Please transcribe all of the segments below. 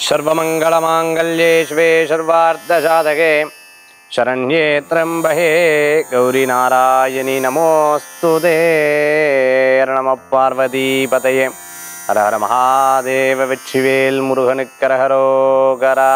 सर्वमङ्गलमाङ्गल्ये शिवे सर्वार्धसाधके शरण्ये त्र्यम्बहे गौरीनारायणि नमोऽस्तु ते हर नमः பார்வதிபதயே ஹர ஹர மகாதேவ வெற்றிவேல் முருகனுக்கரகரோகரா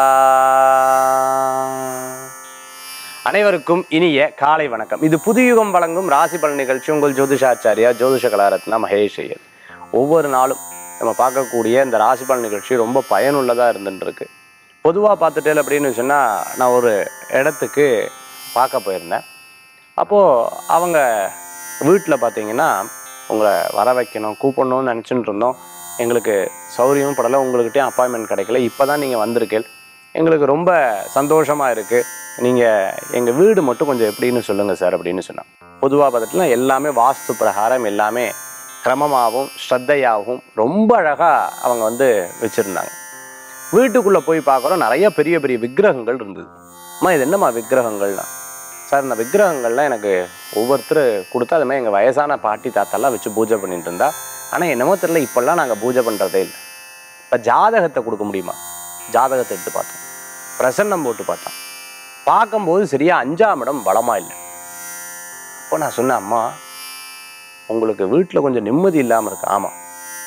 அனைவருக்கும் இனிய காலை வணக்கம் இது புதுயுகம் வழங்கும் ராசி பலன் நிகழ்ச்சி உங்கள் ஜோதிஷாச்சாரியா ஜோதிஷ கலாரத்னா மகேஷ் ஐயர் ஒவ்வொரு நாளும் நம்ம பார்க்கக்கூடிய இந்த ராசி பலன் நிகழ்ச்சி ரொம்ப பயனுள்ளதாக இருந்துட்டு இருக்கு பொதுவாக பார்த்துட்டேன் அப்படின்னு சொன்னால் நான் ஒரு இடத்துக்கு பார்க்க போயிருந்தேன் அப்போது அவங்க வீட்டில் பார்த்தீங்கன்னா உங்களை வர வைக்கணும் கூப்பிடணும்னு நினச்சிட்டு இருந்தோம் எங்களுக்கு சௌரியமும் படலை உங்கள்கிட்டயும் அப்பாயின்மெண்ட் கிடைக்கல இப்போ தான் நீங்கள் வந்திருக்கீள் எங்களுக்கு ரொம்ப சந்தோஷமாக இருக்குது நீங்கள் எங்கள் வீடு மட்டும் கொஞ்சம் எப்படின்னு சொல்லுங்கள் சார் அப்படின்னு சொன்னான் பொதுவாக பார்த்துட்டுனா எல்லாமே வாஸ்து பிரகாரம் எல்லாமே கிரமமாகவும் ஸ்ரத்தையாகவும் ரொம்ப அழகாக அவங்க வந்து வச்சுருந்தாங்க வீட்டுக்குள்ளே போய் பார்க்குறோம் நிறைய பெரிய பெரிய விக்கிரகங்கள் இருந்தது அம்மா இது என்னம்மா விக்கிரகங்கள்லாம் சார் இந்த விக்கிரகங்கள்லாம் எனக்கு ஒவ்வொருத்தர் கொடுத்தா அது மாதிரி எங்கள் வயசான பாட்டி தாத்தாலாம் வச்சு பூஜை பண்ணிட்டு இருந்தா ஆனால் என்னமோ தெரியல இப்போல்லாம் நாங்கள் பூஜை பண்ணுறதே இல்லை இப்போ ஜாதகத்தை கொடுக்க முடியுமா ஜாதகத்தை எடுத்து பார்த்தோம் பிரசன்னம் போட்டு பார்த்தோம் பார்க்கும்போது சரியா அஞ்சாம் இடம் பலமாக இல்லை அப்போ நான் சொன்னேன் அம்மா உங்களுக்கு வீட்டில் கொஞ்சம் நிம்மதி இல்லாமல் இருக்கு ஆமாம்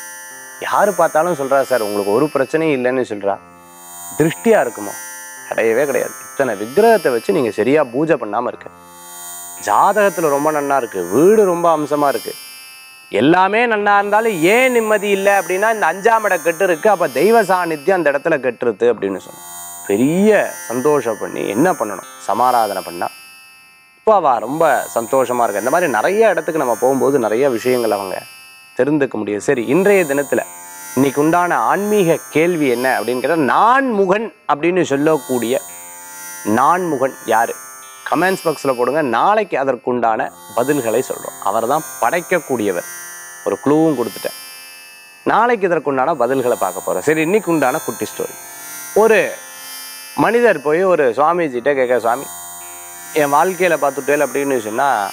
யார் பார்த்தாலும் சொல்கிறா சார் உங்களுக்கு ஒரு பிரச்சனையும் இல்லைன்னு சொல்கிறா திருஷ்டியாக இருக்குமா கிடையவே கிடையாது இத்தனை விக்கிரகத்தை வச்சு நீங்கள் சரியாக பூஜை பண்ணாமல் இருக்க ஜாதகத்தில் ரொம்ப நன்னா இருக்கு வீடு ரொம்ப அம்சமாக இருக்கு எல்லாமே நன்னா இருந்தாலும் ஏன் நிம்மதி இல்லை அப்படின்னா இந்த அஞ்சாம் இடம் கெட்டு இருக்கு அப்போ தெய்வ சாநித்தியம் அந்த இடத்துல கெட்டுருது அப்படின்னு சொன்னோம் பெரிய சந்தோஷம் பண்ணி என்ன பண்ணணும் சமாராதனை பண்ணா இப்போ அவ ரொம்ப சந்தோஷமா இருக்கு இந்த மாதிரி நிறைய இடத்துக்கு நம்ம போகும்போது நிறைய விஷயங்கள் அவங்க தெரிந்துக்க முடியும் சரி இன்றைய தினத்துல இன்னைக்கு உண்டான ஆன்மீக கேள்வி என்ன அப்படின்னு கேட்டால் நான்முகன் அப்படின்னு சொல்லக்கூடிய நான்முகன் யாரு கமெண்ட்ஸ் பாக்ஸில் போடுங்க நாளைக்கு அதற்குண்டான பதில்களை சொல்கிறோம் அவர் தான் படைக்கக்கூடியவர் ஒரு க்ளூவும் கொடுத்துட்டேன் நாளைக்கு இதற்குண்டான பதில்களை பார்க்க போகிறோம் சரி இன்னைக்கு உண்டான குட்டி ஸ்டோரி ஒரு மனிதர் போய் ஒரு சுவாமிஜிட்ட கேட்க சுவாமி என் வாழ்க்கையில் பார்த்துட்டேல் அப்படின்னு சொன்னால்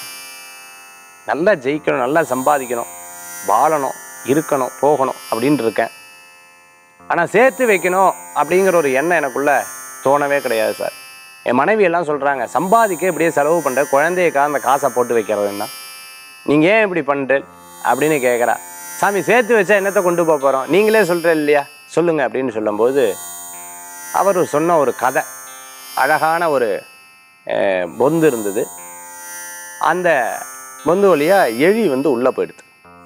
நல்லா ஜெயிக்கணும் நல்லா சம்பாதிக்கணும் வாழணும் இருக்கணும் போகணும் அப்படின்ட்டு இருக்கேன் ஆனால் சேர்த்து வைக்கணும் அப்படிங்கிற ஒரு எண்ணம் எனக்குள்ள தோணவே கிடையாது சார் என் மனைவி எல்லாம் சொல்கிறாங்க சம்பாதிக்க இப்படியே செலவு பண்ணுற குழந்தையக்கா அந்த காசை போட்டு வைக்கிறதுன்னா நீங்கள் ஏன் இப்படி பண்ணுறேன் அப்படின்னு கேட்குறா சாமி சேர்த்து வச்சா என்னத்தை கொண்டு போக போகிறோம் நீங்களே சொல்கிறேன் இல்லையா சொல்லுங்க அப்படின்னு சொல்லும்போது அவர் சொன்ன ஒரு கதை அழகான ஒரு அஹ், பொந்து இருந்தது அந்த பொந்து வழியாக எலி வந்து உள்ளே போயிடுது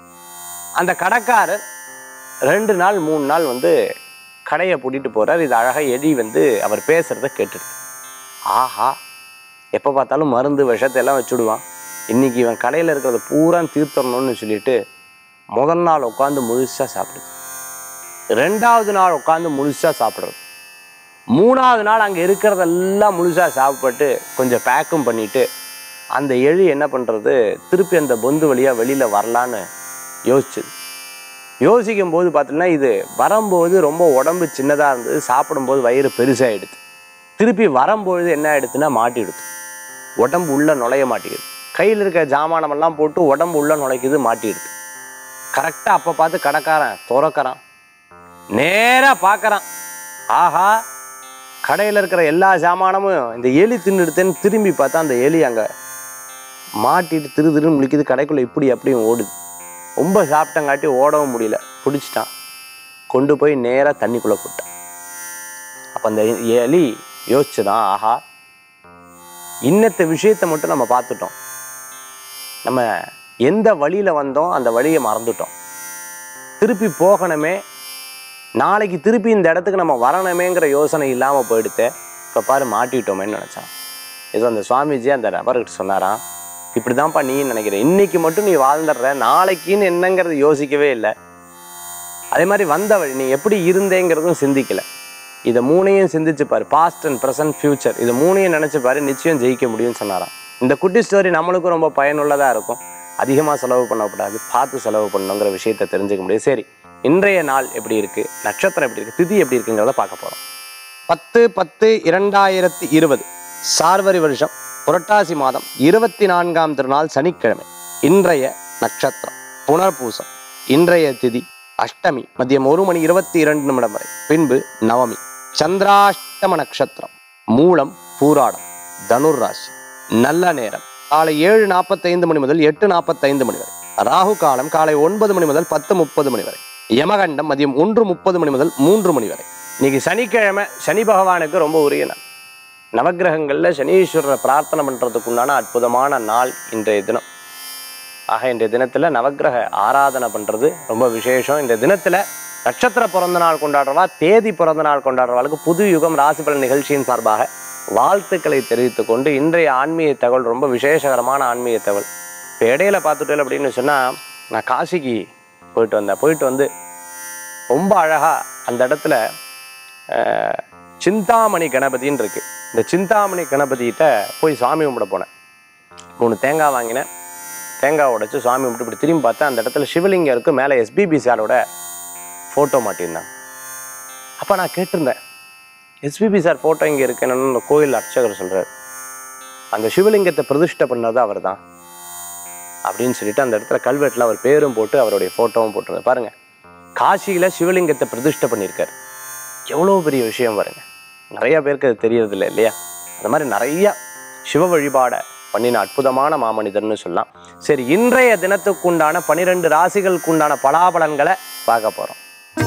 அந்த கடைக்காரர் ரெண்டு நாள் மூணு நாள் வந்து கடையை பூட்டிட்டு போகிறார் இது அழகாக எலி வந்து அவர் பேசுகிறத கேட்டுடுது ஆஹா எப்போ பார்த்தாலும் மருந்து விஷத்தை எல்லாம் வச்சுடுவான் இன்னைக்கு இவன் கடையில் இருக்கிறத பூரா தீர்த்தரணும்னு சொல்லிட்டு முதல் நாள் உட்காந்து முழுசாக சாப்பிடுது ரெண்டாவது நாள் உட்காந்து முழுசாக சாப்பிட்றது மூணாவது நாள் அங்கே இருக்கிறதெல்லாம் முழுசாக சாப்பிட்டு கொஞ்சம் பேக்கும் பண்ணிட்டு அந்த எலி என்ன பண்ணுறது திருப்பி அந்த பொந்து வழியாக வெளியில் வரலான்னு யோசிச்சுது யோசிக்கும் போது பார்த்தீங்கன்னா இது வரும்போது ரொம்ப உடம்பு சின்னதாக இருந்தது சாப்பிடும்போது வயிறு பெருசாகிடுது திருப்பி வரும்பொழுது என்ன ஆயிடுதுன்னா மாட்டிடுது உடம்பு உள்ள நுழைய மாட்டேங்குது கையில் இருக்க ஜாமானமெல்லாம் போட்டு உடம்பு உள்ள நுழைக்குது மாட்டிடுது கரெக்டாக அப்போ பார்த்து கடைக்காரன் துறக்கிறான் நேராக பார்க்கறான் ஆஹா கடையில் இருக்கிற எல்லா சாமானமும் இந்த எலி தின்னுடுத்தேன்னு திரும்பி பார்த்தா அந்த எலி அங்கே மாட்டிட்டு திரு திருன்னு முழிக்குது கடைக்குள்ளே இப்படி அப்படியும் ஓடுது ரொம்ப சாப்பிட்டங்காட்டி ஓடவும் முடியல பிடிச்சிட்டான் கொண்டு போய் நேராக தண்ணிக்குள்ளே போட்டான் அப்போ அந்த எலி யோசிச்சுதான் ஆஹா இன்னத்த விஷயத்தை மட்டும் நம்ம பார்த்துட்டோம் நம்ம எந்த வழியில் வந்தோம் அந்த வழியை மறந்துட்டோம் திருப்பி போகணுமே நாளைக்கு திருப்பி இந்த இடத்துக்கு நம்ம வரணுமேங்கிற யோசனை இல்லாமல் போயிடுத்து இப்போ பாரு மாட்டிட்டோமேன்னு நினச்சான் ஏதோ அந்த சுவாமிஜி அந்த நபர்கிட்ட சொன்னாராம் இப்படி தான்ப்பா நீ நினைக்கிற இன்னைக்கு மட்டும் நீ வாழ்ந்துடுற நாளைக்குன்னு என்னங்கிறது யோசிக்கவே இல்லை அதே மாதிரி வந்த வழி நீ எப்படி இருந்தேங்கிறதும் சிந்திக்கல இதை மூணையும் சிந்திச்சு பாரு பாஸ்ட் அண்ட் ப்ரெசன்ட் ஃபியூச்சர் இதை மூணையும் நினைச்சு பாரு நிச்சயம் ஜெயிக்க முடியும்னு சொன்னாராம் இந்த குட்டி ஸ்டோரி நம்மளுக்கும் ரொம்ப பயனுள்ளதாக இருக்கும் அதிகமாக செலவு பண்ணக்கூடாது பார்த்து செலவு பண்ணணுங்கிற விஷயத்தை தெரிஞ்சுக்க முடியும் சரி இன்றைய நாள் எப்படி இருக்கு நட்சத்திரம் எப்படி இருக்கு திதி எப்படி இருக்குங்கிறத பார்க்க போறோம் பத்து பத்து இரண்டாயிரத்தி இருபது சார்வரி வருஷம் புரட்டாசி மாதம் இருபத்தி நான்காம் திருநாள் சனிக்கிழமை இன்றைய நட்சத்திரம் புனர்பூசம் இன்றைய திதி அஷ்டமி மதியம் ஒரு மணி இருபத்தி இரண்டு நிமிடம் வரை பின்பு நவமி சந்திராஷ்டம நட்சத்திரம் மூலம் பூராடம் தனுர் ராசி நல்ல நேரம் காலை ஏழு நாற்பத்தைந்து மணி முதல் எட்டு நாற்பத்தைந்து மணி வரை ராகு காலம் காலை ஒன்பது மணி முதல் பத்து முப்பது மணி வரை யமகண்டம் மதியம் ஒன்று முப்பது மணி முதல் மூன்று மணி வரை இன்னைக்கு சனிக்கிழமை சனி பகவானுக்கு ரொம்ப உரிய நாள் நவக்கிரகங்களில் சனீஸ்வரரை பிரார்த்தனை பண்ணுறதுக்கு உண்டான அற்புதமான நாள் இன்றைய தினம் ஆக இன்றைய தினத்தில் நவக்கிரக ஆராதனை பண்ணுறது ரொம்ப விசேஷம் இந்த தினத்தில் நட்சத்திர பிறந்த நாள் கொண்டாடுறவா தேதி பிறந்த நாள் கொண்டாடுறவாளுக்கு புது யுகம் ராசி பலன் நிகழ்ச்சியின் சார்பாக வாழ்த்துக்களை தெரிவித்துக் கொண்டு இன்றைய ஆன்மீக தகவல் ரொம்ப விசேஷகரமான ஆன்மீக தகவல் இப்போ இடையில பார்த்துட்டேன் அப்படின்னு சொன்னால் நான் காசிக்கு போயிட்டு வந்தேன் போயிட்டு வந்து ரொம்ப அழகாக அந்த இடத்துல அஹ், சிந்தாமணி கணபதின்னு இருக்கு இந்த சிந்தாமணி கணபதிகிட்ட போய் சாமி கும்பிட போனேன் மூணு தேங்காய் வாங்கினேன் தேங்காய் உடைச்சு சுவாமி கும்பிட்டு இப்படி திரும்பி பார்த்தா அந்த இடத்துல சிவலிங்கம் இருக்கு மேலே எஸ்பிபி சாரோட ஃபோட்டோ மாட்டியிருந்தாங்க அப்போ நான் கேட்டிருந்தேன் எஸ்பிபி சார் ஃபோட்டோ இங்கே இருக்குன்னு அந்த கோயில் அர்ச்சகர் சொல்கிறார் அந்த சிவலிங்கத்தை பிரதிஷ்டை பண்ணது அவர் தான் அப்படின்னு சொல்லிட்டு அந்த இடத்துல கல்வெட்டில் அவர் பேரும் போட்டு அவருடைய ஃபோட்டோவும் போட்டிருந்தார் பாருங்க காசியில் சிவலிங்கத்தை பிரதிஷ்டை பண்ணியிருக்காரு எவ்வளோ பெரிய விஷயம் பாருங்க நிறைய பேருக்கு அது தெரியறதில்ல இல்லையா அந்த மாதிரி நிறைய சிவ வழிபாடை பண்ணின அற்புதமான மாமனிதர்னு சொல்லலாம் சரி இன்றைய தினத்துக்குண்டான பனிரெண்டு ராசிகளுக்குண்டான பலாபலன்களை பார்க்க போறோம்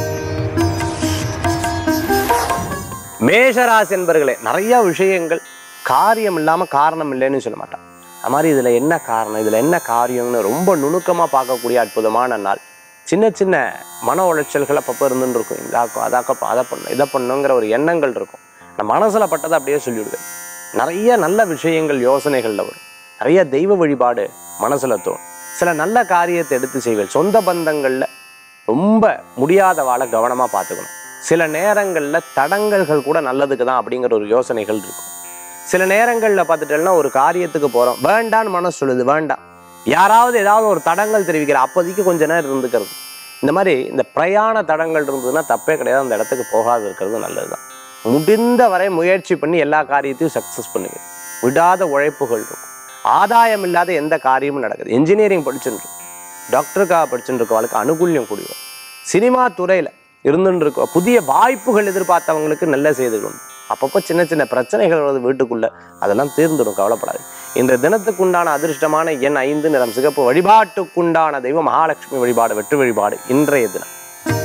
மேஷராசி என்பர்களே நிறைய விஷயங்கள் காரியம் இல்லாம காரணம் இல்லைன்னு சொல்ல மாட்டான் அது மாதிரி இதுல என்ன காரணம் இதுல என்ன காரியம்னு ரொம்ப நுணுக்கமா பார்க்கக்கூடிய அற்புதமான நாள் சின்ன சின்ன மன உளைச்சல்கள் அப்பப்போ இருந்துன்னு இருக்கும் இதாக்கும் அதாக்கம் அதை பண்ணும் இதை பண்ணுங்கிற ஒரு எண்ணங்கள் இருக்கும் நான் மனசுல பட்டதை அப்படியே சொல்லிவிடுவேன் நிறைய நல்ல விஷயங்கள் யோசனைகள்ல வரும் நிறைய தெய்வ வழிபாடு மனசுல தோணும் சில நல்ல காரியத்தை எடுத்து செய்வேன் சொந்த பந்தங்கள்ல ரொம்ப முடியாதவாளை கவனமா பார்த்துக்கணும் சில நேரங்கள்ல தடங்கல்கள் கூட நல்லதுக்கு தான் அப்படிங்கிற ஒரு யோசனைகள் இருக்கும் சில நேரங்களில் பார்த்துட்டேன்னா ஒரு காரியத்துக்கு போகிறோம் வேண்டான்னு மனசு சொல்லுது வேண்டாம் யாராவது ஏதாவது ஒரு தடங்கள் தெரிவிக்கிற அப்போதைக்கு கொஞ்ச நேரம் இருந்துக்கிறது இந்த மாதிரி இந்த பிரயாண தடங்கள் இருந்ததுன்னா தப்பே கிடையாது அந்த இடத்துக்கு போகாது இருக்கிறது நல்லது தான் முடிந்த வரை முயற்சி பண்ணி எல்லா காரியத்தையும் சக்ஸஸ் பண்ணுவேன் விடாத உழைப்புகள் இருக்கும் ஆதாயம் இல்லாத எந்த காரியமும் நடக்குது இன்ஜினியரிங் படிச்சுட்டு இருக்கு. டாக்டருக்காக படிச்சுட்டு இருக்கவளுக்கு அனுகூல்யம் கூடி வரும் சினிமா துறையில் இருந்துட்டு இருக்க புதிய வாய்ப்புகள் எதிர்பார்த்தவங்களுக்கு நல்ல செய்திகள் உண்டு அப்பப்போ சின்ன சின்ன பிரச்சனைகள் வருது வீட்டுக்குள்ள அதெல்லாம் தீர்ந்துடும் கவலைப்படாது இந்த தினத்துக்குண்டான அதிர்ஷ்டமான எண் ஐந்து நிறம் சிகப்பு வழிபாட்டுக்குண்டான தெய்வம் மகாலட்சுமி வழிபாடு வெற்றி வழிபாடு இன்றைய தினம்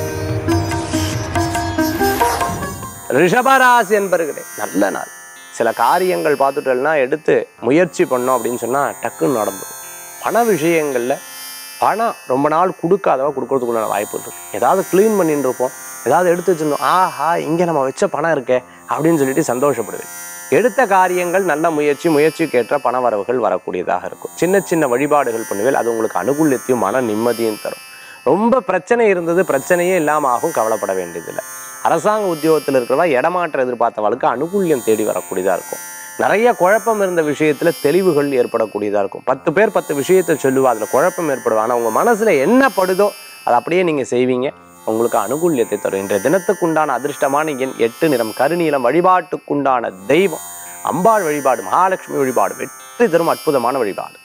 ரிஷபராசி என்பர்களே நல்ல நாள் சில காரியங்கள் பார்த்துட்டோம்னா எடுத்து முயற்சி பண்ணோம் அப்படின்னு சொன்னால் டக்குன்னு நடந்துடும் பண விஷயங்களில் பணம் ரொம்ப நாள் கொடுக்காதவா கொடுக்கறதுக்குள்ளான வாய்ப்பு இருக்கு ஏதாவது க்ளீன் பண்ணிட்டு இருப்போம் ஏதாவது எடுத்து வச்சிருந்தோம் ஆஹா இங்கே நம்ம வச்ச பணம் இருக்கே அப்படின்னு சொல்லிட்டு சந்தோஷப்படுவேன் எடுத்த காரியங்கள் நல்ல முயற்சி முயற்சிக்கேற்ற பண வரவுகள் வரக்கூடியதாக இருக்கும் சின்ன சின்ன வழிபாடுகள் பண்ணுவேன் அது உங்களுக்கு அனுகூல்யத்தையும் மன நிம்மதியும் தரும் ரொம்ப பிரச்சனை இருந்தது பிரச்சனையே இல்லாமல் ஆகும் கவலைப்பட வேண்டியதில்லை அரசாங்க உத்தியோகத்தில் இருக்கிறவா இடமாற்றம் எதிர்பார்த்தவளுக்கு அனுகூல்யம் தேடி வரக்கூடியதாக இருக்கும் நிறைய குழப்பம் இருந்த விஷயத்துல தெளிவுகள் ஏற்படக்கூடியதாக இருக்கும் பத்து பேர் பத்து விஷயத்தை சொல்லுவா அதில் குழப்பம் ஏற்படும் ஆனால் உங்கள் மனசில் என்ன படுதோ அதை அப்படியே நீங்கள் செய்வீங்க உங்களுக்கு அனுகூல்யத்தை தரும் இன்றைய தினத்துக்குண்டான அதிர்ஷ்டமான எண் எட்டு நிறம் கருநீலம் வழிபாட்டுக்குண்டான தெய்வம் அம்பாள் வழிபாடு மகாலட்சுமி வழிபாடு வெற்றி தரும் அற்புதமான வழிபாடு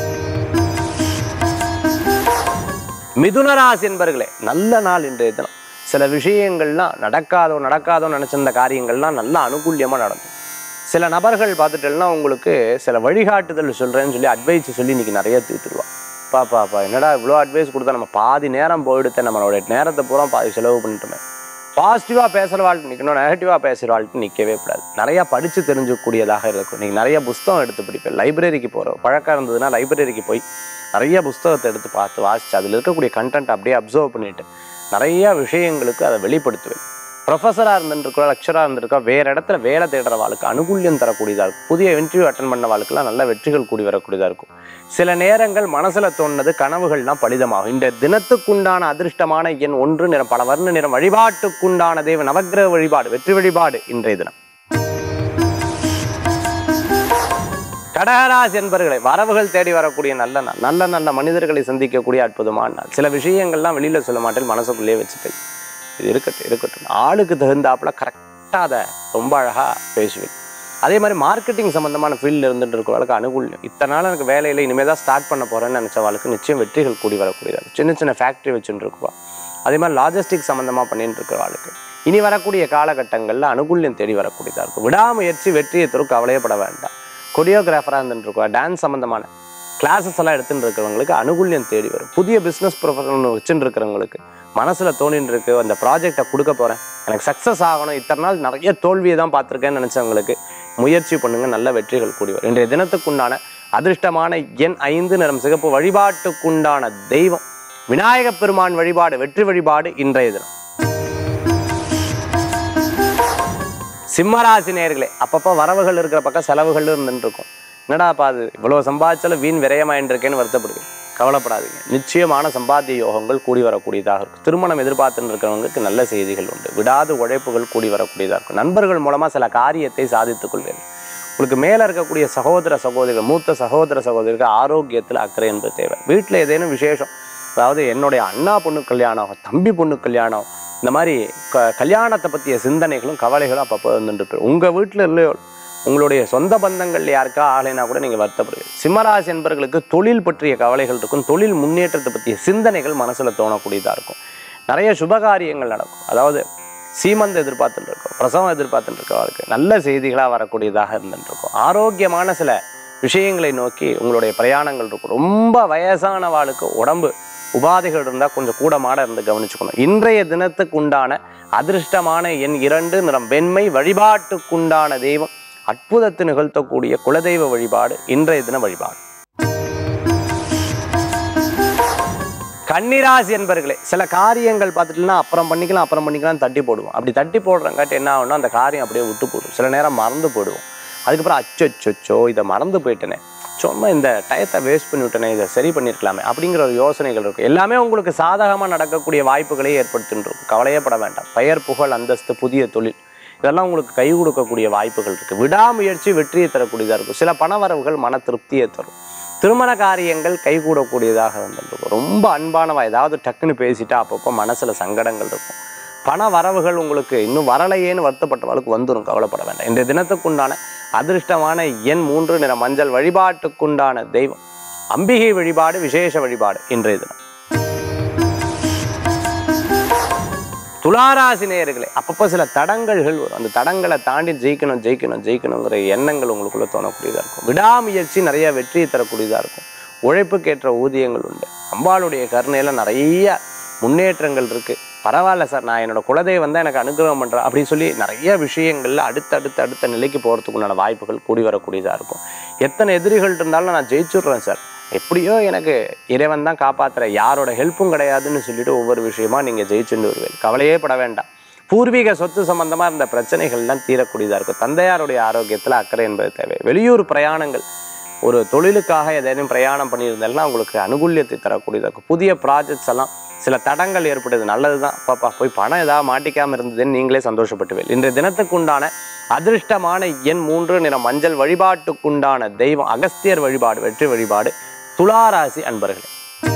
மிதுனராசி என்பர்களே நல்ல நாள் இன்றைய தினம் சில விஷயங்கள்லாம் நடக்காதோ நடக்காதோ நினச்சிருந்த காரியங்கள்லாம் நல்ல அனுகூல்யமாக நடக்கும் சில நபர்கள் பார்த்துட்டேன்னா உங்களுக்கு சில வழிகாட்டுதல் சொல்கிறேன்னு சொல்லி அட்வைஸ் சொல்லி இன்னைக்கு நிறைய தீர்த்துருவா பா பாப்பா என்னடா இவ்வளோ அட்வைஸ் கொடுத்தா நம்ம பாதி நேரம் போயிடுத்த நம்மளோட நேரத்தை பூரா பாதி செலவு பண்ணிட்டோமே பாசிட்டிவாக பேசுகிற வாழ்க்கை நிற்கணும் நெகட்டிவாக பேசுகிற வாழ்க்கை நிற்கவே கூடாது நிறையா படித்து தெரிஞ்சுக்கூடியதாக இருக்கும் நீங்கள் நிறைய புஸ்தகம் எடுத்து படிப்பேன் லைப்ரரிக்கு போகிற பழக்கம் இருந்ததுன்னா லைப்ரரிக்கு போய் நிறைய புஸ்தகத்தை எடுத்து பார்த்து வாசித்து அதில் இருக்கக்கூடிய கண்டென்ட் அப்படியே அப்சர்வ் பண்ணிட்டு நிறைய விஷயங்களுக்கு அதை வெளிப்படுத்துவேன் ப்ரொஃபஸராக இருந்துருக்கா லெக்சராக இருந்திருக்கா வேறு இடத்துல வேலை தேடுற வாழ்க்கை அனுகூல்யம் தரக்கூடியதாக இருக்கும் புதிய இன்டர்வியூ அட்டன் பண்ண வாழ்க்கைலாம் நல்ல வெற்றிகள் கூடி வரக்கூடியதாக இருக்கும் சில நேரங்கள் மனசில் தோணுனது கனவுகள்லாம் பலிதமாகும் இந்த தினத்துக்குண்டான அதிர்ஷ்டமான எண் ஒன்று நிறம் பல வர்ண நிறம் வழிபாட்டுக்குண்டான தெய்வ நவக்கிரக வழிபாடு வெற்றி வழிபாடு இன்றைய தினம் கடகராசி என்பர்களை வரவுகள் தேடி வரக்கூடிய நல்ல நாள் நல்ல நல்ல மனிதர்களை சந்திக்கக்கூடிய அற்புதமான நாள் சில விஷயங்கள்லாம் வெளியில சொல்ல மாட்டேன் மனசுக்குள்ளேயே வச்சுப்பேன் இது இருக்கட்டும் இருக்கட்டும் ஆளுக்கு தகுந்தாப்புல கரெக்டாக அதை ரொம்ப அழகா பேசுவேன் அதே மாதிரி மார்க்கெட்டிங் சம்பந்தமான ஃபீல்டில் இருந்துட்டு இருக்கிறவளுக்கு அனுகூல்யம் இத்தனை நாள் எனக்கு வேலையில் இனிமேல் தான் ஸ்டார்ட் பண்ண போகிறேன்னு நினச்சவாளுக்கு நிச்சயம் வெற்றிகள் கூடி வரக்கூடியது சின்ன சின்ன ஃபேக்ட்ரி வச்சுட்டு இருக்குவா அதே மாதிரி லாஜிஸ்டிக் சம்மந்தமாக பண்ணிட்டு இருக்கிறவாளுக்கு இனி வரக்கூடிய காலகட்டங்களில் அனுகூல்யம் தேடி வரக்கூடியதாக இருக்கும் விடாமுயற்சி வெற்றியை தரும் கவலையப்பட வேண்டாம் கொரியோகிராஃபராக இருந்துட்டு இருக்கோம் டான்ஸ் சம்மந்தமான கிளாஸஸ் எல்லாம் எடுத்துட்டு இருக்கிறவங்களுக்கு அனுகூல்யம் தேடி வரும் புதிய பிஸ்னஸ் ப்ரொஃபஷன் வச்சுட்டு இருக்கிறவங்களுக்கு மனசில் தோணிட்டு இருக்கு அந்த ப்ராஜெக்டை கொடுக்க போகிறேன் எனக்கு சக்ஸஸ் ஆகணும் இத்தனை நாள் நிறைய தோல்வியை தான் பார்த்துருக்கேன்னு நினச்சவங்களுக்கு முயற்சி பண்ணுங்க நல்ல வெற்றிகள் கூடி வரும் இன்றைய தினத்துக்குண்டான அதிர்ஷ்டமான எண் ஐந்து நிறம் சிகப்பு வழிபாட்டுக்குண்டான தெய்வம் விநாயகப் பெருமான் வழிபாடு வெற்றி வழிபாடு இன்றைய தினம் சிம்மராசி நேர்களே அப்பப்போ வரவுகள் இருக்கிற பக்கம் செலவுகள் இருந்துட்டு இருக்கும் என்னடாப்பா அது இவ்வளோ சம்பாதிச்சாலும் வீண் விரயமாயின்னு இருக்கேன்னு வருத்தப்படுவீங்க கவலைப்படாதீங்க நிச்சயமான சம்பாத்திய யோகங்கள் கூடி வரக்கூடியதாக இருக்கும் திருமணம் எதிர்பார்த்துட்டு இருக்கிறவங்களுக்கு நல்ல செய்திகள் உண்டு விடாது உழைப்புகள் கூடி வரக்கூடியதாக இருக்கும் நண்பர்கள் மூலமாக சில காரியத்தை சாதித்துக் கொள்வீர்கள் உங்களுக்கு மேலே இருக்கக்கூடிய சகோதர சகோதரிகள் மூத்த சகோதர சகோதரிகள் ஆரோக்கியத்தில் அக்கறை என்பது தேவை வீட்டில் ஏதேனும் விசேஷம் அதாவது என்னுடைய அண்ணா பொண்ணு கல்யாணம் தம்பி பொண்ணு கல்யாணம் இந்த மாதிரி க கல்யாணத்தை பற்றிய சிந்தனைகளும் கவலைகளும் அப்பப்போ வந்துட்டு இருக்கு உங்கள் வீட்டில் இல்லையோ உங்களுடைய சொந்த பந்தங்கள் யாருக்கா ஆகலைனா கூட நீங்கள் வருத்தப்படுவீங்க சிம்மராசி என்பவர்களுக்கு தொழில் பற்றிய கவலைகள் இருக்கும் தொழில் முன்னேற்றத்தை பற்றிய சிந்தனைகள் மனசில் தோணக்கூடியதாக இருக்கும் நிறைய சுபகாரியங்கள் நடக்கும் அதாவது சீமந்த எதிர்பார்த்துட்டு இருக்கோம் பிரசவம் எதிர்பார்த்துட்டு இருக்கவங்களுக்கு நல்ல செய்திகளாக வரக்கூடியதாக இருந்துட்டு இருக்கும் ஆரோக்கியமான சில விஷயங்களை நோக்கி உங்களுடைய பிரயாணங்கள் இருக்கும் ரொம்ப வயசானவாளுக்கு உடம்பு உபாதைகள் இருந்தால் கொஞ்சம் கூடமாட இருந்து கவனிச்சுக்கணும் இன்றைய தினத்துக்கு உண்டான அதிர்ஷ்டமான எண் இரண்டு நிறம் வெண்மை வழிபாட்டுக்குண்டான தெய்வம் அற்புதத்தை நிகழ்த்தக்கூடிய குலதெய்வ வழிபாடு இன்றைய தின வழிபாடு கன்னிராசி என்பர்களே சில காரியங்கள் பார்த்துட்டுனா அப்புறம் பண்ணிக்கலாம் அப்புறம் பண்ணிக்கலாம் தட்டி போடுவோம் அப்படி தட்டி போடுறங்காட்டி என்ன ஆகும்னா அந்த காரியம் அப்படியே விட்டு போடும் சில நேரம் மறந்து போயிடுவோம் அதுக்கப்புறம் அச்சோ இதை மறந்து போயிட்டேனே சும்மா இந்த டயத்தை வேஸ்ட் பண்ணி விட்டேனே இதை சரி பண்ணியிருக்கலாமே அப்படிங்கிற ஒரு யோசனைகள் இருக்கும் எல்லாமே உங்களுக்கு சாதகமாக நடக்கக்கூடிய வாய்ப்புகளை ஏற்படுத்தின்னு இருக்கும் கவலையே பட வேண்டாம் பெயர் புகழ் அந்தஸ்து புதிய தொழில் இதெல்லாம் உங்களுக்கு கை கொடுக்கக்கூடிய வாய்ப்புகள் இருக்குது விடாமுயற்சி வெற்றியை தரக்கூடியதாக இருக்கும் சில பணவரவுகள் மன திருப்தியை தரும் திருமண காரியங்கள் கைகூடக்கூடியதாக வந்துருக்கும் ரொம்ப அன்பானவா ஏதாவது டக்குன்னு பேசிட்டா அப்பப்போ மனசில் சங்கடங்கள் இருக்கும் பண வரவுகள் உங்களுக்கு இன்னும் வரலையேன்னு வருத்தப்பட்டவளுக்கு வந்துடும் கவலைப்பட வேண்டாம் இந்த தினத்துக்குண்டான அதிர்ஷ்டமான எண் மூன்று நிற மஞ்சள் வழிபாட்டுக்குண்டான தெய்வம் அம்பிகை வழிபாடு விசேஷ வழிபாடு இன்றைய தினம் துளாராசி நேயர்களே அப்பப்போ சில தடங்கல்கள் வரும் அந்த தடங்களை தாண்டி ஜெயிக்கணும் ஜெயிக்கணும் ஜெயிக்கணுங்கிற எண்ணங்கள் உங்களுக்குள்ள தோணக்கூடியதாக இருக்கும் விடாமுயற்சி நிறைய வெற்றியை தரக்கூடியதாக இருக்கும் உழைப்புக்கேற்ற ஊதியங்கள் உண்டு அம்பாளுடைய கருணையில நிறைய முன்னேற்றங்கள் இருக்கு பரவாயில்ல சார் நான் என்னோட குலதெய்வம் தான் எனக்கு அனுகிரகம் பண்ணுறேன் அப்படின்னு சொல்லி நிறைய விஷயங்கள்ல அடுத்தடுத்து அடுத்த நிலைக்கு போகிறதுக்கு உண்டான வாய்ப்புகள் கூடி வரக்கூடியதாக இருக்கும் எத்தனை எதிரிகள் இருந்தாலும் நான் ஜெயிச்சுடுறேன் சார் எப்படியோ எனக்கு இறைவன் தான் காப்பாத்துற யாரோட ஹெல்ப்பும் கிடையாதுன்னு சொல்லிட்டு ஒவ்வொரு விஷயமா நீங்கள் ஜெயிச்சுட்டு வருவீங்க கவலையே பட வேண்டாம் பூர்வீக சொத்து சம்பந்தமாக இருந்த பிரச்சனைகள்லாம் தீரக்கூடியதாக இருக்கும் தந்தையாருடைய ஆரோக்கியத்தில் அக்கறை என்பது தேவை வெளியூர் பிரயாணங்கள் ஒரு தொழிலுக்காக ஏதேனும் பிரயாணம் பண்ணியிருந்தாலும் உங்களுக்கு அனுகூல்யத்தை தரக்கூடியதாக இருக்கும் புதிய ப்ராஜெக்ட்ஸ் எல்லாம் சில தடங்கள் ஏற்படுது நல்லது தான் பாப்பா போய் பணம் ஏதாவது மாட்டிக்காமல் இருந்ததுன்னு நீங்களே சந்தோஷப்பட்டுவேன் இன்றைய தினத்துக்குண்டான அதிர்ஷ்டமான எண் மூன்று நிற மஞ்சள் வழிபாட்டுக்குண்டான தெய்வம் அகஸ்தியர் வழிபாடு வெற்றி வழிபாடு துளாராசி அன்பர்களே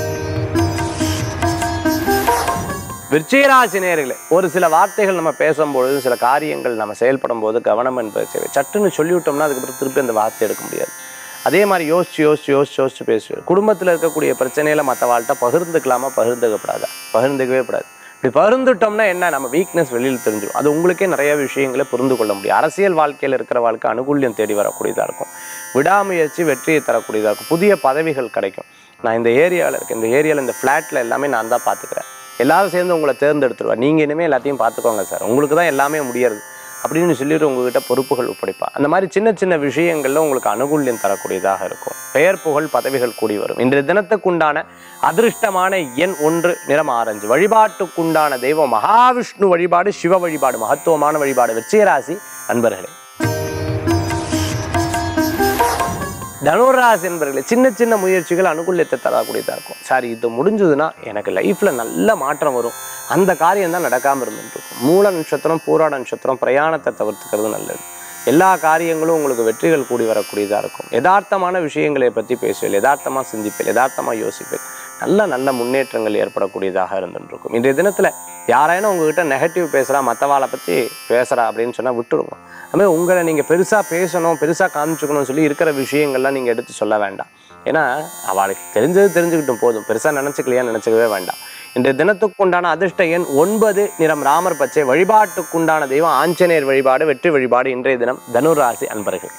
விருச்சிகராசி நேர்களே ஒரு சில வார்த்தைகள் நம்ம பேசும்பொழுது சில காரியங்கள் நம்ம செயல்படும் போது கவனம் என்பது தேவை சட்டுன்னு சொல்லிவிட்டோம்னா அதுக்கப்புறம் திருப்பி அந்த வார்த்தை எடுக்க முடியாது அதே மாதிரி யோசிச்சு யோசிச்சு யோசிச்சு யோசிச்சு பேசுவேன் குடும்பத்தில் இருக்கக்கூடிய பிரச்சனையில மற்ற வாழ்கிட்ட பகிர்ந்துக்கலாமா பகிர்ந்துக்கப்படாதா பகிர்ந்துக்கவே கூடாது இப்படி பகிர்ந்துட்டோம்னா என்ன நம்ம வீக்னஸ் வெளியில் தெரிஞ்சிடும் அது உங்களுக்கே நிறைய விஷயங்களை புரிந்து கொள்ள முடியும் அரசியல் வாழ்க்கையில் இருக்கிற வாழ்க்கை அனுகூல்யம் தேடி வரக்கூடியதாக இருக்கும் விடாமுயற்சி வெற்றியை தரக்கூடியதாக இருக்கும் புதிய பதவிகள் கிடைக்கும் நான் இந்த ஏரியாவில் இருக்கேன் இந்த ஏரியாவில் இந்த ஃப்ளாட்டில் எல்லாமே நான் தான் பார்த்துக்கிறேன் எல்லாரும் சேர்ந்து உங்களை தேர்ந்தெடுத்துருவா நீங்கள் இனிமேல் எல்லாத்தையும் பார்த்துக்கோங்க சார் உங்களுக்கு தான் எல்லாமே முடியாது அப்படின்னு சொல்லிட்டு உங்ககிட்ட பொறுப்புகள் ஒப்படைப்பா அந்த மாதிரி சின்ன சின்ன விஷயங்கள்ல உங்களுக்கு அனுகூல்யம் தரக்கூடியதாக இருக்கும் பெயர் புகழ் பதவிகள் கூடி வரும் இன்றைய தினத்துக்குண்டான அதிர்ஷ்டமான எண் ஒன்று நிறம் ஆரஞ்சு வழிபாட்டுக்குண்டான தெய்வம் மகாவிஷ்ணு வழிபாடு சிவ வழிபாடு மகத்துவமான வழிபாடு வெற்றியராசி அன்பர்களே தனுராசி என்பர்களே சின்ன சின்ன முயற்சிகள் அனுகூல்யத்தை தரக்கூடியதாக இருக்கும் சார் இது முடிஞ்சதுன்னா எனக்கு லைஃப்பில் நல்ல மாற்றம் வரும் அந்த காரியம் தான் நடக்காமல் இருந்துட்டு இருக்கும் மூல நட்சத்திரம் பூராட நட்சத்திரம் பிரயாணத்தை தவிர்த்துக்கிறது நல்லது எல்லா காரியங்களும் உங்களுக்கு வெற்றிகள் கூடி வரக்கூடியதாக இருக்கும் யதார்த்தமான விஷயங்களை பற்றி பேசுவேன் யதார்த்தமாக சிந்திப்பேன் யதார்த்தமாக யோசிப்பேன் நல்ல நல்ல முன்னேற்றங்கள் ஏற்படக்கூடியதாக இருந்துட்டு இருக்கும் இன்றைய தினத்தில் யாராயினும் உங்ககிட்ட நெகட்டிவ் பேசுகிறா மற்றவாளை பற்றி பேசுகிறா அப்படின்னு சொன்னால் விட்டுருங்க அதுமாதிரி உங்களை நீங்கள் பெருசாக பேசணும் பெருசாக காமிச்சுக்கணும்னு சொல்லி இருக்கிற விஷயங்கள்லாம் நீங்கள் எடுத்து சொல்ல வேண்டாம் ஏன்னா அவளுக்கு தெரிஞ்சது தெரிஞ்சுக்கிட்டும் போதும் பெருசாக நினச்சிக்கலையா நினச்சிக்கவே வேண்டாம் இன்றைய தினத்துக்கு உண்டான அதிர்ஷ்ட எண் ஒன்பது நிறம் ராமர் பச்சை வழிபாட்டுக்குண்டான தெய்வம் ஆஞ்சநேயர் வழிபாடு வெற்றி வழிபாடு இன்றைய தினம் தனுராசி அன்பர்கள்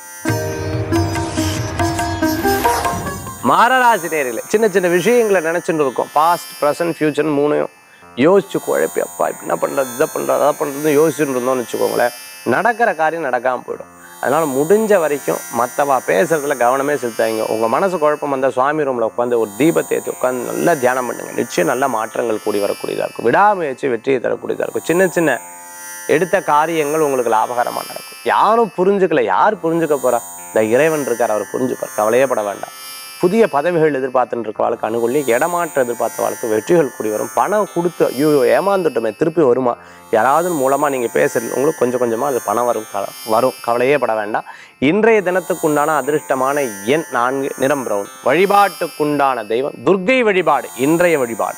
மாரராசி நேரில் சின்ன சின்ன விஷயங்களை நினச்சிட்டு இருக்கோம் பாஸ்ட் ப்ரெசன்ட் ஃபியூச்சர் மூணையும் யோசிச்சு குழப்பி அப்பா இப்ப என்ன பண்ணுறது இதை பண்ணுறது அதை பண்ணுறது யோசிச்சுட்டு இருந்தோம்னு வச்சுக்கோங்களேன் நடக்கிற காரியம் நடக்காமல் போயிடும் அதனால் முடிஞ்ச வரைக்கும் மற்றவா பேசுறதுல கவனமே செலுத்தாங்க உங்கள் மனசு குழப்பம் வந்தால் சுவாமி ரூமில் உட்காந்து ஒரு தீபத்தை ஏற்றி உட்காந்து நல்லா தியானம் பண்ணுங்க நிச்சயம் நல்ல மாற்றங்கள் கூடி வரக்கூடியதாக இருக்கும் விடாமுயற்சி வெற்றியை தரக்கூடியதாக இருக்கும் சின்ன சின்ன எடுத்த காரியங்கள் உங்களுக்கு லாபகரமாக நடக்கும் யாரும் புரிஞ்சுக்கல யார் புரிஞ்சுக்க போறா இந்த இறைவன் இருக்கார் அவர் புரிஞ்சுப்பார் கவலையே பட வேண்டாம் புதிய பதவிகள் எதிர்பார்த்துட்டு இருக்கவாளுக்கு அனுகூலி இடமாற்றம் எதிர்பார்த்த வாழ்க்கை வெற்றிகள் கூடி வரும் பணம் கொடுத்து ஐயோ ஏமாந்துட்டோமே திருப்பி வருமா யாராவது மூலமாக நீங்கள் பேசுறது உங்களுக்கு கொஞ்சம் கொஞ்சமாக அது பணம் வரும் க- வரும் கவலையே பட வேண்டாம் இன்றைய தினத்துக்குண்டான அதிர்ஷ்டமான எண் நான்கு நிறம் பிரவுன் வழிபாட்டுக்குண்டான தெய்வம் துர்க்கை வழிபாடு இன்றைய வழிபாடு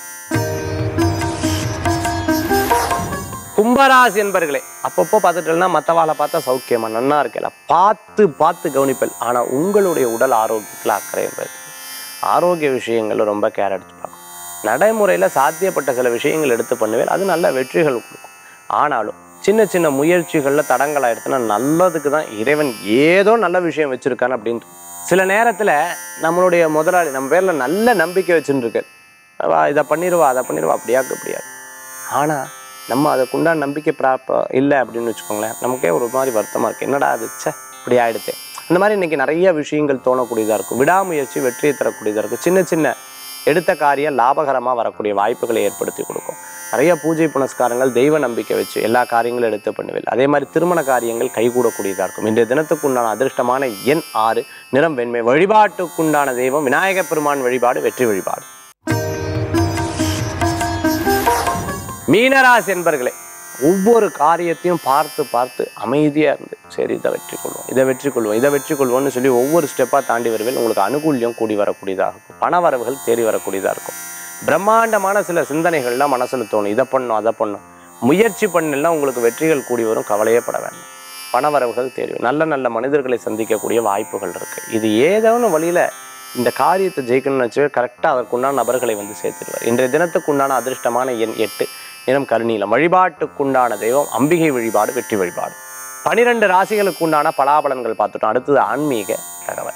கும்பராசி என்பர்களே அப்பப்போ பார்த்துட்டேன்னா மற்றவாளை பார்த்தா சௌக்கியமா நன்னா இருக்கல பார்த்து பார்த்து கவனிப்பல் ஆனால் உங்களுடைய உடல் ஆரோக்கியத்தில் அக்கறை என்பது ஆரோக்கிய விஷயங்கள் ரொம்ப கேர் எடுத்து பார்க்கணும் நடைமுறையில் சாத்தியப்பட்ட சில விஷயங்கள் எடுத்து பண்ணுவேன் அது நல்ல வெற்றிகள் கொடுக்கும் ஆனாலும் சின்ன சின்ன முயற்சிகளில் தடங்கள் ஆயிடுச்சுன்னா நல்லதுக்கு தான் இறைவன் ஏதோ நல்ல விஷயம் வச்சிருக்கான் அப்படின்ட்டு சில நேரத்தில் நம்மளுடைய முதலாளி நம்ம பேரில் நல்ல நம்பிக்கை வச்சுட்டு இருக்கு அவ இதை பண்ணிடுவா அதை பண்ணிடுவா அப்படியாக்கு அப்படியாது ஆனால் நம்ம அதுக்குண்டான நம்பிக்கை ப்ராப்ப இல்லை அப்படின்னு வச்சுக்கோங்களேன் நமக்கே ஒரு மாதிரி வருத்தமாக இருக்குது என்னடா அது ச்சே இப்படி ஆயிடுச்சு அந்த மாதிரி இன்னைக்கு நிறைய விஷயங்கள் தோணக்கூடியதாக இருக்கும் விடாமுயற்சி வெற்றியை தரக்கூடியதாக இருக்கும் சின்ன சின்ன எடுத்த காரியம் லாபகரமாக வரக்கூடிய வாய்ப்புகளை ஏற்படுத்தி கொடுக்கும் நிறைய பூஜை புனஸ்காரங்கள் தெய்வ நம்பிக்கை வச்சு எல்லா காரியங்களும் எடுத்து பண்ணுவேன் அதே மாதிரி திருமண காரியங்கள் கைகூடக்கூடியதாக இருக்கும் இன்றைய தினத்துக்குண்டான அதிர்ஷ்டமான எண் ஆறு நிறம் வெண்மை வழிபாட்டுக்குண்டான தெய்வம் விநாயகப் பெருமான் வழிபாடு வெற்றி வழிபாடு மீனராசி என்பர்களே ஒவ்வொரு காரியத்தையும் பார்த்து பார்த்து அமைதியாக இருந்து சரி இதை வெற்றி கொள்வோம் இதை வெற்றி கொள்வோம் இதை வெற்றி கொள்வோம்னு சொல்லி ஒவ்வொரு ஸ்டெப்பாக தாண்டி வருவேன் உங்களுக்கு அனுகூல்யம் கூடி வரக்கூடியதாக இருக்கும் பண வரவுகள் தேடி வரக்கூடியதாக இருக்கும் பிரம்மாண்டமான சில சிந்தனைகள்லாம் மனசில் தோணும் இதை பண்ணும் அதை பண்ணும் முயற்சி பண்ணலாம் உங்களுக்கு வெற்றிகள் கூடி வரும் கவலையே பட வேண்டாம் பண வரவுகள் தேடி வரும். நல்ல நல்ல மனிதர்களை சந்திக்கக்கூடிய வாய்ப்புகள் இருக்குது இது ஏதோன்னு வழியில் இந்த காரியத்தை ஜெயிக்கணும்னு வச்சு கரெக்டாக அதற்குண்டான நபர்களை வந்து சேர்த்துடுவார் இன்றைய தினத்துக்குண்டான அதிர்ஷ்டமான எண் எட்டு நிறம் கருநீலம் வழிபாட்டுக்குண்டான தெய்வம் அம்பிகை வழிபாடு வெற்றி வழிபாடு பனிரெண்டு ராசிகளுக்கு உண்டான பலாபலன்கள் பார்த்துட்டோம் அடுத்தது ஆன்மீக தகவல்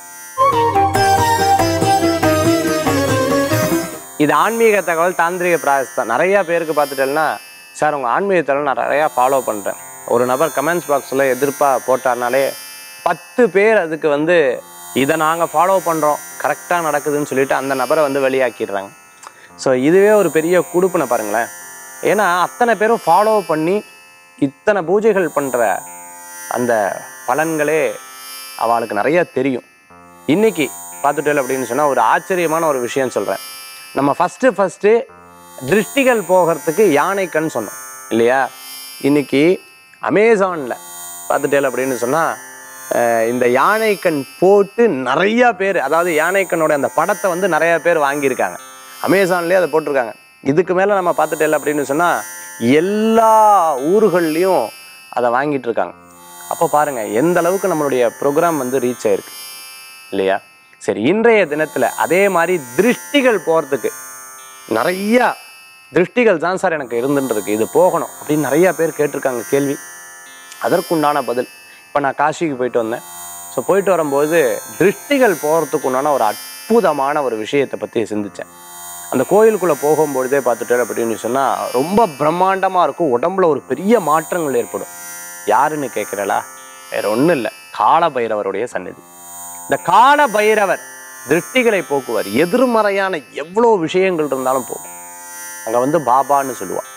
இது ஆன்மீக தகவல் தாந்திரிக பிராயஸ்தான் நிறைய பேருக்கு பார்த்துட்டேன்னா சார் உங்கள் ஆன்மீகத்தில் நான் நிறையா ஃபாலோ பண்ணுறேன் ஒரு நபர் கமெண்ட்ஸ் பாக்ஸில் எதிர்ப்பாக போட்டார்னாலே பத்து பேர் அதுக்கு வந்து இதை நாங்கள் ஃபாலோ பண்ணுறோம் கரெக்டாக நடக்குதுன்னு சொல்லிட்டு அந்த நபரை வந்து வெளியாக்கிடுறாங்க ஸோ இதுவே ஒரு பெரிய குடுப்பினை பாருங்களேன் ஏன்னா அத்தனை பேரும் ஃபாலோ பண்ணி இத்தனை பூஜைகள் பண்ணுற அந்த பலன்களே அவளுக்கு நிறைய தெரியும் இன்னைக்கு பார்த்துட்டேன் அப்படின்னு சொன்னால் ஒரு ஆச்சரியமான ஒரு விஷயம் சொல்கிறேன் நம்ம ஃபஸ்ட்டு ஃபஸ்ட்டு திருஷ்டிகள் போகிறதுக்கு யானை கண் சொன்னோம் இல்லையா இன்னைக்கு அமேசானில் பார்த்துட்டேன் அப்படின்னு சொன்னால் இந்த யானை கண் போட்டு நிறைய பேர் அதாவது யானை கண்ணோட அந்த படத்தை வந்து நிறைய பேர் வாங்கியிருக்காங்க அமேசான்லேயே அதை போட்டிருக்காங்க இதுக்கு மேலே நம்ம பார்த்துட்டேன் அப்படின்னு சொன்னால் எல்லா ஊர்கள்லேயும் அதை வாங்கிட்டு இருக்காங்க அப்போ பாருங்க எந்த அளவுக்கு நம்மளுடைய ப்ரோக்ராம் வந்து ரீச் ஆயிருக்கு இல்லையா சரி இன்றைய தினத்தில் அதே மாதிரி திருஷ்டிகள் போகிறதுக்கு நிறைய திருஷ்டிகள் தான் சார் எனக்கு இருந்துட்டு இருக்கு இது போகணும் அப்படின்னு நிறைய பேர் கேட்டிருக்காங்க கேள்வி அதற்குண்டான பதில் இப்போ நான் காசிக்கு போயிட்டு வந்தேன் ஸோ போயிட்டு வரும்போது திருஷ்டிகள் போகிறதுக்கு உண்டான ஒரு அற்புதமான ஒரு விஷயத்தை பற்றி சிந்திச்சேன் அந்த கோயிலுக்குள்ளே போகும்பொழுதே பார்த்துட்டு அப்படின்னு சொன்னால் ரொம்ப பிரம்மாண்டமாக இருக்கும் உடம்புல ஒரு பெரிய மாற்றங்கள் ஏற்படும் யாருன்னு கேட்குறலா வேற ஒன்றும் இல்லை கால பைரவருடைய சந்நிதி இந்த கால பைரவர் திருஷ்டிகளை போக்குவார் எதிர்மறையான எவ்வளோ விஷயங்கள் இருந்தாலும் போகும் அங்கே வந்து பாபான்னு சொல்லுவாள்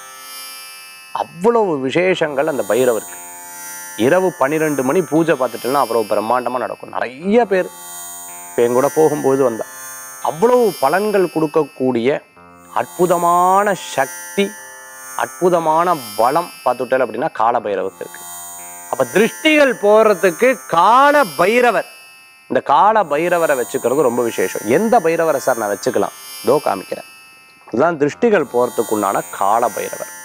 அவ்வளவு விசேஷங்கள் அந்த பைரவருக்கு இரவு பன்னிரெண்டு மணி பூஜை பார்த்துட்டோம்னா அப்புறம் பிரம்மாண்டமாக நடக்கும் நிறைய பேர் இப்போ என் கூட போகும்போது வந்தா அவ்வளவு பலன்கள் கொடுக்கக்கூடிய அற்புதமான சக்தி அற்புதமான பலம் பார்த்துட்டேன் அப்படின்னா கால பைரவருக்கு இருக்கு அப்ப திருஷ்டிகள் போறதுக்கு கால பைரவர் இந்த கால பைரவரை வச்சுக்கிறது ரொம்ப விசேஷம் எந்த பைரவரை சார் நான் வச்சுக்கலாம் இதோ காமிக்கிறேன் இதுதான் திருஷ்டிகள் போறதுக்கு உண்டான கால பைரவர்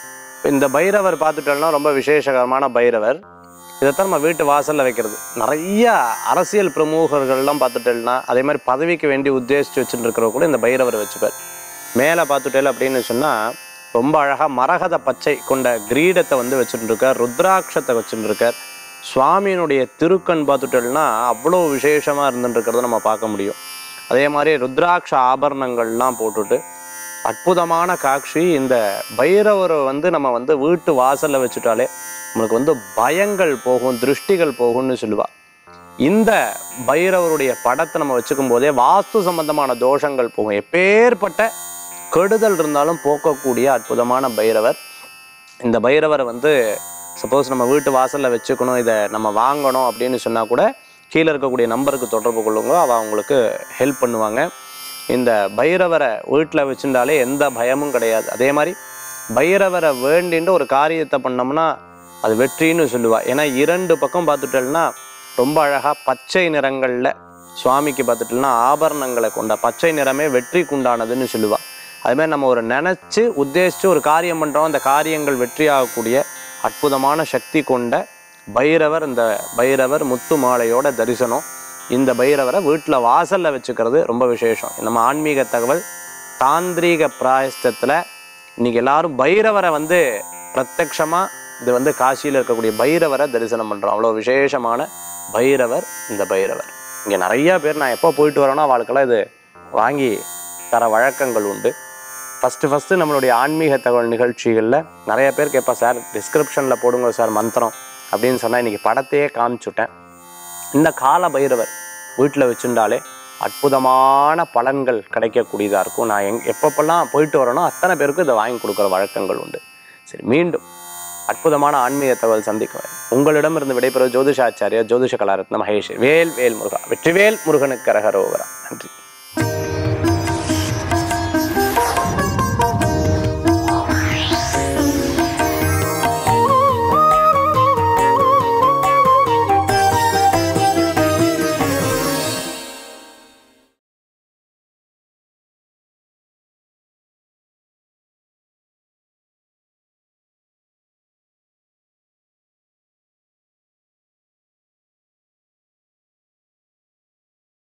இந்த பைரவர் பார்த்துட்டோம்னா ரொம்ப விசேஷகரமான பைரவர் இதைத்தான் நம்ம வீட்டு வாசலில் வைக்கிறது நிறைய அரசியல் பிரமுகர்கள்லாம் பார்த்துட்டோம்னா அதே மாதிரி பதவிக்கு வேண்டி உத்தேசித்து வச்சுட்டு இருக்கிறவங்க கூட இந்த பைரவர் வச்சுப்பார் மேலே பார்த்துட்டேல் அப்படின்னு சொன்னால் ரொம்ப அழகாக மரகத பச்சை கொண்ட கிரீடத்தை வந்து வச்சுட்டு இருக்கார் ருத்ராட்சத்தை வச்சுட்டு இருக்கார் சுவாமியினுடைய திருக்கண் பார்த்துட்டோம்னா அவ்வளோ விசேஷமாக இருந்துட்டு இருக்கிறத நம்ம பார்க்க முடியும் அதே மாதிரி ருத்ராட்ச ஆபரணங்கள்லாம் போட்டுட்டு அற்புதமான காட்சி இந்த பைரவரை வந்து நம்ம வந்து வீட்டு வாசல்ல வச்சுட்டாலே நம்மளுக்கு வந்து பயங்கள் போகும் திருஷ்டிகள் போகும்னு சொல்லுவா இந்த பைரவருடைய படத்தை நம்ம வச்சுக்கும் போதே வாஸ்து சம்பந்தமான தோஷங்கள் போகும் எப்பேற்பட்ட கெடுதல் இருந்தாலும் போக்கக்கூடிய அற்புதமான பைரவர் இந்த பைரவரை வந்து சப்போஸ் நம்ம வீட்டு வாசல்ல வச்சுக்கணும் இதை நம்ம வாங்கணும் அப்படின்னு சொன்னா கூட கீழே இருக்கக்கூடிய நம்பருக்கு தொடர்பு கொள்ளுங்க அவ உங்களுக்கு ஹெல்ப் பண்ணுவாங்க இந்த பைரவரை வீட்டில் வச்சுட்டாலே எந்த பயமும் கிடையாது அதே மாதிரி பைரவரை வேண்டின்ற ஒரு காரியத்தை பண்ணோம்னா அது வெற்றின்னு சொல்லுவா ஏன்னா இரண்டு பக்கம் பார்த்துட்டோம்னா ரொம்ப அழகாக பச்சை நிறங்களில் சுவாமிக்கு பார்த்துட்டோம்னா ஆபரணங்களை கொண்ட பச்சை நிறமே வெற்றிக்கு உண்டானதுன்னு சொல்லுவா அது மாதிரி நம்ம ஒரு நினச்சி உத்தேசித்து ஒரு காரியம் பண்ணுறோம் அந்த காரியங்கள் வெற்றியாகக்கூடிய அற்புதமான சக்தி கொண்ட பைரவர் இந்த பைரவர் முத்து மாலையோட தரிசனம் இந்த பைரவரை வீட்டில் வாசலில் வச்சுக்கிறது ரொம்ப விசேஷம் நம்ம ஆன்மீக தகவல் தாந்திரீக பிராயஷ்டத்தில் இன்னைக்கு எல்லாரும் பைரவரை வந்து பிரத்யக்ஷமாக இது வந்து காசியில் இருக்கக்கூடிய பைரவரை தரிசனம் பண்ணுறோம் அவ்வளோ விசேஷமான பைரவர் இந்த பைரவர் இங்கே நிறைய பேர் நான் எப்போ போயிட்டு வரேனோ அவளுக்கெல்லாம் இது வாங்கி தர வழக்கங்கள் உண்டு ஃபஸ்ட்டு ஃபஸ்ட்டு நம்மளுடைய ஆன்மீக தகவல் நிகழ்ச்சிகளில் நிறைய பேர் கேட்பா சார் டிஸ்கிரிப்ஷனில் போடுங்க சார் மந்திரம் அப்படின்னு சொன்னால் இன்றைக்கி படத்தையே காமிச்சுட்டேன் இந்த கால பைரவர் வீட்டில் வச்சுட்டாலே அற்புதமான பலன்கள் கிடைக்கக்கூடியதாக இருக்கும் நான் எங் எப்பப்பெல்லாம் போயிட்டு வரேனோ அத்தனை பேருக்கு இதை வாங்கி கொடுக்குற வழக்கங்கள் உண்டு சரி மீண்டும் அற்புதமான ஆன்மீக தகவல் சந்திக்கிறேன் உங்களிடமிருந்து விடைபெறும் ஜோதிஷாச்சாரியா ஜோதிஷ கலாரத்ன மகேஷ் வேல் வேல் முருகா வெற்றிவேல் முருகனுக்கு அரகரோகரா நன்றி